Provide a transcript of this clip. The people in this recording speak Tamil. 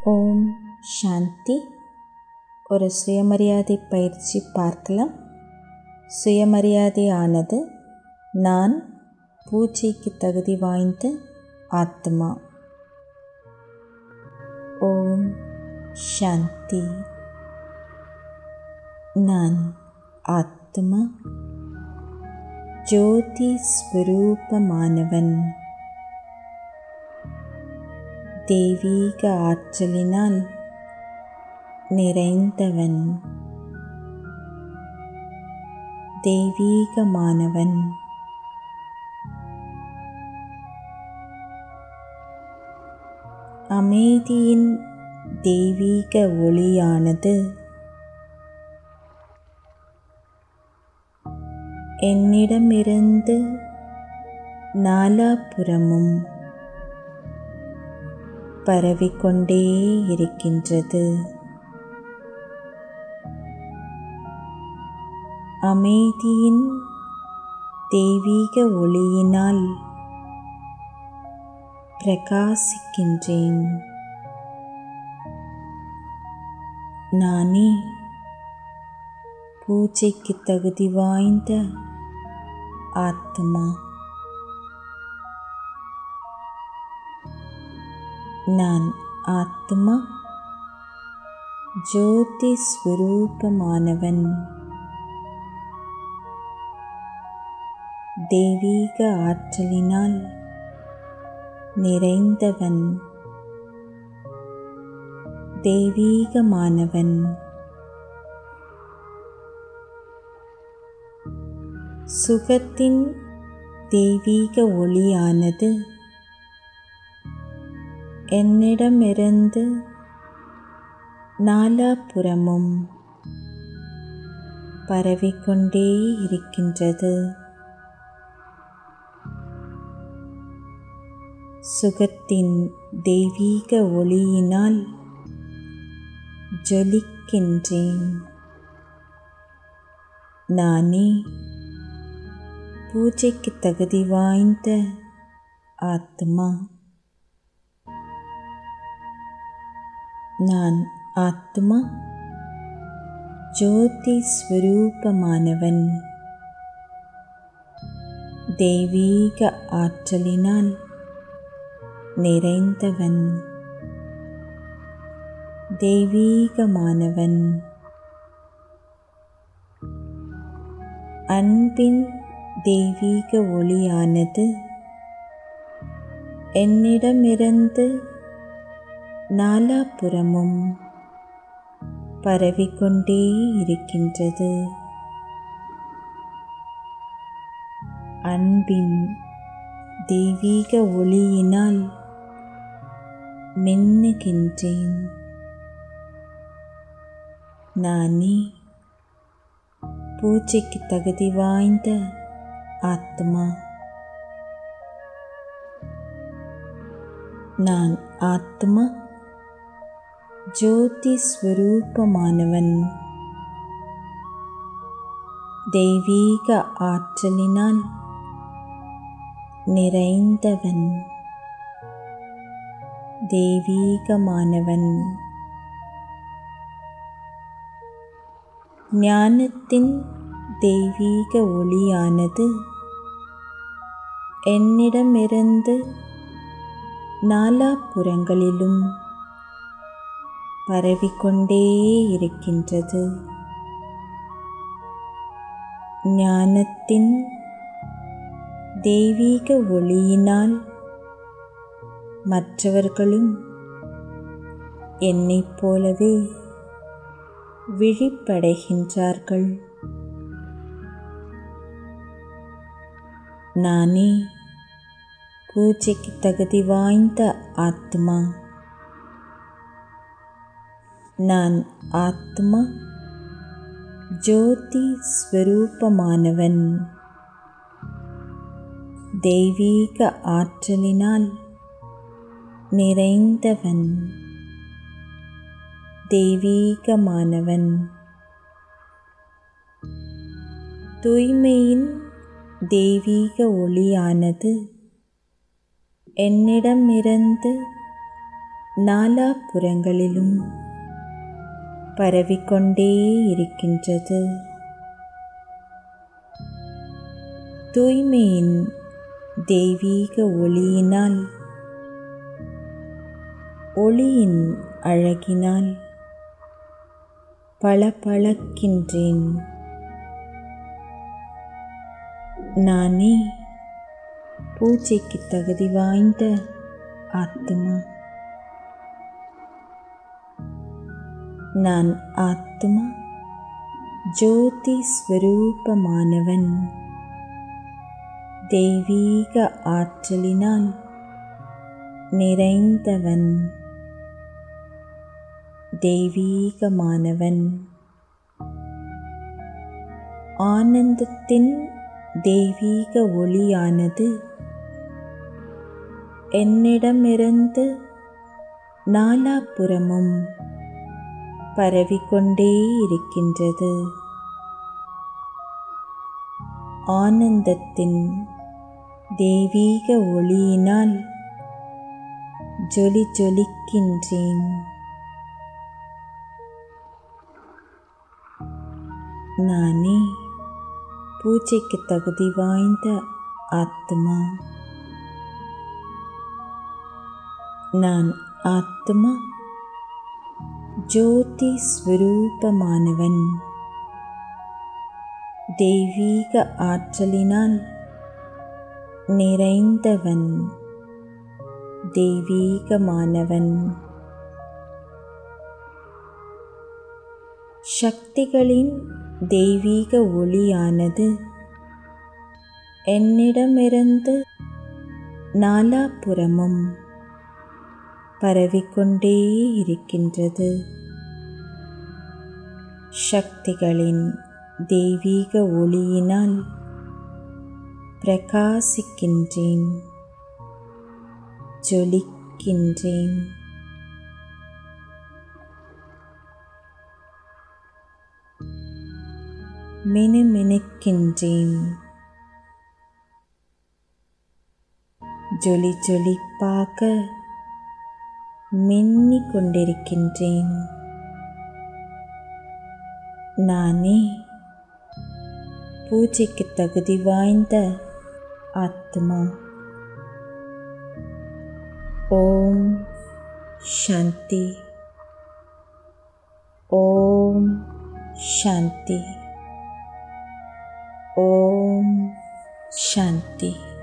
ஓம் சாந்தி ஒரு சுயமரியாதை பயிற்சி பார்க்கலாம் சுயமரியாதை ஆனது நான் பூஜைக்கு தகுதி வாய்ந்த ஆத்மா ஓம் சாந்தி நான் ஆத்மா ஜோதி ஸ்வரூபமானவன் தெய்வீக ஆற்றலினால் நிறைந்தவன் தெய்வீகமானவன் அமைதியின் தெய்வீக ஒளியானது என்னிடமிருந்து நாலாபுறமும் பரவிக்கொண்டே இருக்கின்றது அமைதியின் தெய்வீக ஒளியினால் பிரகாசிக்கின்றேன் நானே பூஜைக்கு தகுதி வாய்ந்த ஆத்மா நான் ஆத்மா ஜோதி ஸ்வரூபமானவன் தெய்வீக ஆற்றலினால் நிறைந்தவன் தெய்வீகமானவன் சுகத்தின் தெய்வீக ஒளியானது என்னிடமிருந்து நாலாபுறமும் பரவிக்கொண்டே இருக்கின்றது சுகத்தின் தெய்வீக ஒளியினால் ஜொலிக்கின்றேன் நானே பூஜைக்கு தகுதி வாய்ந்த ஆத்மா நான் ஆத்மா ஜோதி ஸ்வரூபமானவன் தெய்வீக ஆற்றலினால் நிறைந்தவன் தெய்வீகமானவன் அன்பின் தெய்வீக ஒளியானது என்னிடமிருந்து நாலாபுறமும் பரவிக்கொண்டே இருக்கின்றது அன்பின் தெய்வீக ஒளியினால் மின்னுகின்றேன் நானே பூஜைக்கு தகுதி வாய்ந்த ஆத்மா நான் ஆத்மா ஜோதி ஸ்வரூபமானவன் தெய்வீக ஆற்றலினால் நிறைந்தவன் தெய்வீகமானவன் ஞானத்தின் தெய்வீக ஒளியானது என்னிடமிருந்து நாலாபுறங்களிலும் பரவிக்கொண்டே இருக்கின்றது ஞானத்தின் தெய்வீக ஒளியினால் மற்றவர்களும் என்னைப் போலவே விழிப்படைகின்றார்கள் நானே பூஜைக்கு தகுதி வாய்ந்த ஆத்மா நான் ஆத்மா ஜோதி ஸ்வரூபமானவன் தெய்வீக ஆற்றலினால் நிறைந்தவன் தெய்வீகமானவன் தூய்மையின் தெய்வீக ஒளியானது என்னிடமிருந்து நாலாபுறங்களிலும் பரவிக்கொண்டே இருக்கின்றது தூய்மையின் தெய்வீக ஒளியினால் ஒளியின் அழகினால் பளபளக்கின்றேன் நானே பூஜைக்கு தகுதி வாய்ந்த ஆத்மா நான் ஆத்மா ஜோதி ஸ்வரூபமானவன் தெய்வீக ஆற்றலினால் நிறைந்தவன் தெய்வீகமானவன் ஆனந்தத்தின் தெய்வீக ஒளியானது என்னிடமிருந்து நாலாபுறமும் பரவிக்கொண்டே இருக்கின்றது ஆனந்தத்தின் தெய்வீக ஒளியினால் ஜொலி ஜொலிக்கின்றேன் நானே பூஜைக்கு தகுதி வாய்ந்த ஆத்மா நான் ஆத்மா ஜோதி ஸ்வரூபமானவன் தெய்வீக ஆற்றலினால் நிறைந்தவன் தெய்வீகமானவன் சக்திகளின் தெய்வீக ஒளியானது என்னிடமிருந்து நாலாபுறமும் பரவிக்கொண்டே இருக்கின்றது சக்திகளின் தெய்வீக ஒளியினால் பிரகாசிக்கின்றேன் ஜொலிக்கின்றேன் மினுமினுக்கின்றேன் ஜொலி ஜொலிப்பாக மின்னிக் கொண்டிருக்கின்றேன் நானே பூஜைக்கு தகுதி வாய்ந்த ஆத்மா ஓம் சாந்தி ஓம் சாந்தி ஓம் சாந்தி